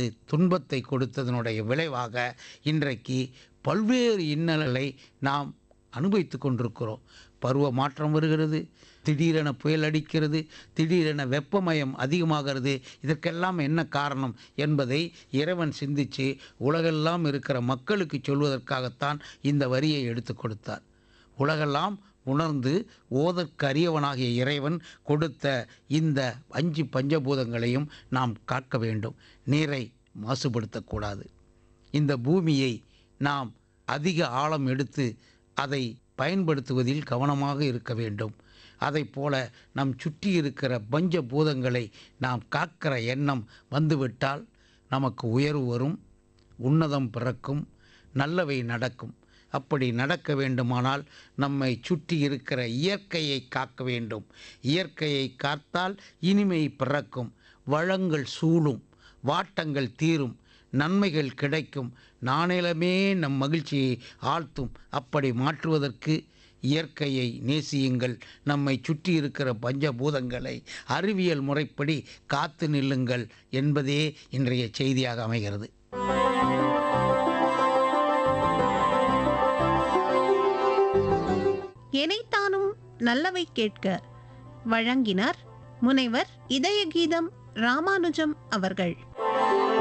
அது துன்பத்தை கொடுத்ததனுடைய விளைவாக இன்றைக்கு பல்வேறு இன்னல்களை நாம் அனுபவித்து கொண்டிருக்கிறோம் பருவ மாற்றம் வருகிறது திடீரென புயல் அடிக்கிறது திடீரென வெப்பமயம் அதிகமாகிறது இதற்கெல்லாம் என்ன காரணம் என்பதை இறைவன் சிந்தித்து உலகெல்லாம் இருக்கிற மக்களுக்கு சொல்வதற்காகத்தான் இந்த வரியை எடுத்து கொடுத்தார் உலகெல்லாம் உணர்ந்து ஓதற்கரியவனாகிய இறைவன் கொடுத்த இந்த அஞ்சு பஞ்சபூதங்களையும் நாம் காக்க வேண்டும் நீரை மாசுபடுத்தக்கூடாது இந்த பூமியை நாம் அதிக ஆழம் எடுத்து அதை பயன்படுத்துவதில் கவனமாக இருக்க வேண்டும் அதைப் போல நம் சுற்றி இருக்கிற பஞ்ச பூதங்களை நாம் காக்கிற எண்ணம் வந்துவிட்டால் நமக்கு உயர்வு வரும் உன்னதம் பிறக்கும் நல்லவை நடக்கும் அப்படி நடக்க வேண்டுமானால் நம்மை சுற்றி இருக்கிற இயற்கையை காக்க வேண்டும் இயற்கையை காத்தால் இனிமை பிறக்கும் வளங்கள் சூழும் வாட்டங்கள் தீரும் நன்மைகள் கிடைக்கும் நாணயமே நம் மகிழ்ச்சியை ஆழ்த்தும் அப்படி மாற்றுவதற்கு இயற்கையை நேசியுங்கள் நம்மை சுற்றி இருக்கிற பஞ்சபூதங்களை அறிவியல் முறைப்படி காத்து நில்லுங்கள் என்பதே இன்றைய செய்தியாக அமைகிறது எனைத்தானும் நல்லவை கேட்க வழங்கினார் முனைவர் இதய கீதம் ராமானுஜம் அவர்கள்